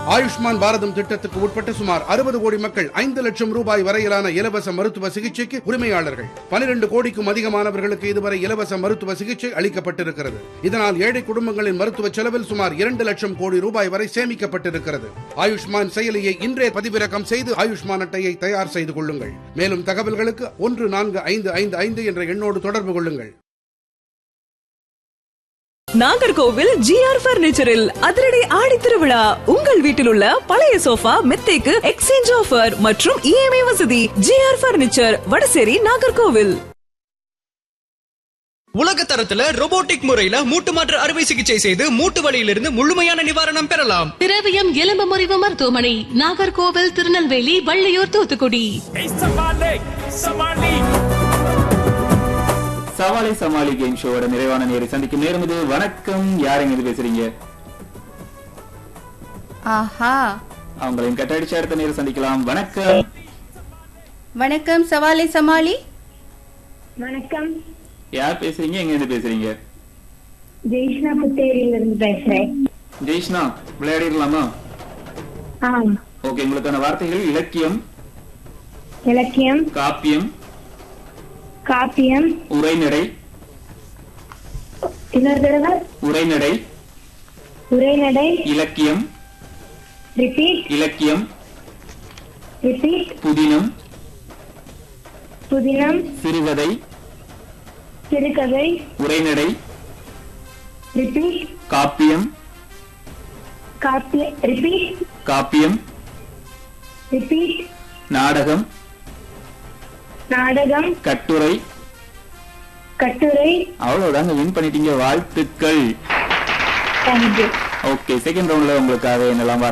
ஆயுஷ்மான் பாரதம் திட்டத்துக்கு உட்பட்ட சுமார் அறுபது கோடி மக்கள் ஐந்து லட்சம் ரூபாய் வரையிலான இலவச மருத்துவ சிகிச்சைக்கு உரிமையாளர்கள் பனிரெண்டு கோடிக்கும் அதிகமானவர்களுக்கு இதுவரை இலவச மருத்துவ சிகிச்சை அளிக்கப்பட்டிருக்கிறது இதனால் ஏழை குடும்பங்களின் மருத்துவ செலவில் சுமார் இரண்டு லட்சம் கோடி ரூபாய் வரை சேமிக்கப்பட்டிருக்கிறது ஆயுஷ்மான் செயலியை இன்றே பதிவிறக்கம் செய்து ஆயுஷ்மான் அட்டையை தயார் செய்து கொள்ளுங்கள் மேலும் தகவல்களுக்கு ஒன்று நான்கு ஐந்து ஐந்து ஐந்து என்ற எண்ணோடு தொடர்பு கொள்ளுங்கள் நாகர்கோவில் ஜிஆர் பர்னிச்சரில் அதிரடி ஆடி திருவிழா உங்கள் வீட்டில் உள்ள பழைய சோஃபா மெத்தைக்கு எக்ஸ்சேஞ்ச் ஆஃபர் மற்றும் இஎம்ஐ வசதி ஜிஆர் பர்னிச்சர் வடசேரி நாகர்கோவில் உலக தரத்துல robotic முறையில மூட்டு மாற்று அறுவை சிகிச்சை செய்து மூட்டு வலியிலிருந்து முழுமையான நிவாரணம் பெறலாம் திரவியம் எலும்பு முறிவு மருத்துவமனை நாகர்கோவில் திருநெல்வேலி வள்ளியூர் தூத்துக்குடி சவாலை சமாளி கேம் ஷோவோட நிறைவான நேரை சந்திக்கும் நேரம் இது வணக்கம் யாருங்க இது பேசுறீங்க ஆஹா அவங்களையும் கட்டடிச்சு அடுத்த நேரம் சந்திக்கலாம் வணக்கம் வணக்கம் சவாலை சமாளி வணக்கம் யார் பேசுறீங்க எங்க இருந்து பேசுறீங்க ஜெய்ஷ்ணா புத்தேரியில இருந்து பேசுறேன் ஜெய்ஷ்ணா விளையாடிடலாமா ஆ ஓகே உங்களுக்கான வார்த்தைகள் இலக்கியம் இலக்கியம் காப்பியம் காப்பியம் உரைநடை இன்னொரு தடவை உரைநடை உரைநடை இலக்கியம் ரிப்பீட் இலக்கியம் ரிப்பீட் புதினம் புதினம் சிறுகதை சிறுகதை உரைநடை ரிப்பீட் காப்பியம் காப்பிய ரிப்பீட் காப்பியம் ரிப்பீட் நாடகம் நாடகம் கட்டுரை கட்டுரை அவ்வளவுதாங்க வின் பண்ணிட்டீங்க வாழ்த்துக்கள் தேங்க்யூ ஓகே செகண்ட் ரவுண்ட்ல உங்களுக்காக என்னெல்லாம்